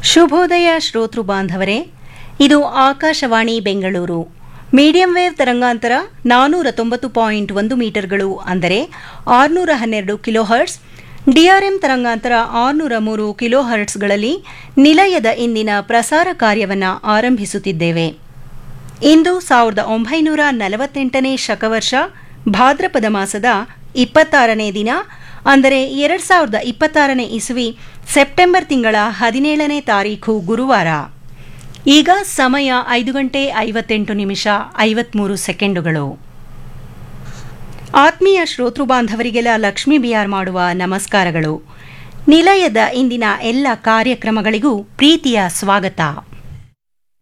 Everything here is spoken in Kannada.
ಶುಭೋದಯ ಶ್ರೋತೃ ಬಾಂಧವರೇ ಇದು ಆಕಾಶವಾಣಿ ಬೆಂಗಳೂರು ಮೀಡಿಯಂ ವೇವ್ ತರಂಗಾಂತರ ನಾನೂರ ತೊಂಬತ್ತು ಪಾಯಿಂಟ್ ಒಂದು ಮೀಟರ್ಗಳು ಅಂದರೆ ಆರುನೂರ ಹನ್ನೆರಡು ಕಿಲೋಹರ್ಟ್ಸ್ ಡಿಆರ್ಎಂ ತರಂಗಾಂತರ ಆರುನೂರ ಮೂರು ಕಿಲೋಹರ್ಟ್ಸ್ಗಳಲ್ಲಿ ನಿಲಯದ ಇಂದಿನ ಪ್ರಸಾರ ಕಾರ್ಯವನ್ನು ಆರಂಭಿಸುತ್ತಿದ್ದೇವೆ ಇಂದು ಸಾವಿರದ ಒಂಬೈನೂರ ನಲವತ್ತೆಂಟನೇ ಶಕವರ್ಷ ಭಾದ್ರಪದ ಮಾಸದ ಇಪ್ಪತ್ತಾರನೇ ದಿನ ಅಂದರೆ ಎರಡು ಸಾವಿರದ ಇಪ್ಪತ್ತಾರನೇ ಇಸುವಿ ಸೆಪ್ಟೆಂಬರ್ ತಿಂಗಳ ಹದಿನೇಳನೇ ತಾರೀಖು ಗುರುವಾರ ಈಗ ಸಮಯ ಐದು ಗಂಟೆ ಐವತ್ತೆಂಟು ನಿಮಿಷ ಐವತ್ಮೂರು ಸೆಕೆಂಡುಗಳು ಆತ್ಮೀಯ ಶ್ರೋತೃ ಬಾಂಧವರಿಗೆಲ್ಲ ಲಕ್ಷ್ಮೀ ಬಿಆರ್ ಮಾಡುವ ನಮಸ್ಕಾರಗಳು ನಿಲಯದ ಇಂದಿನ ಎಲ್ಲ ಕಾರ್ಯಕ್ರಮಗಳಿಗೂ ಪ್ರೀತಿಯ ಸ್ವಾಗತ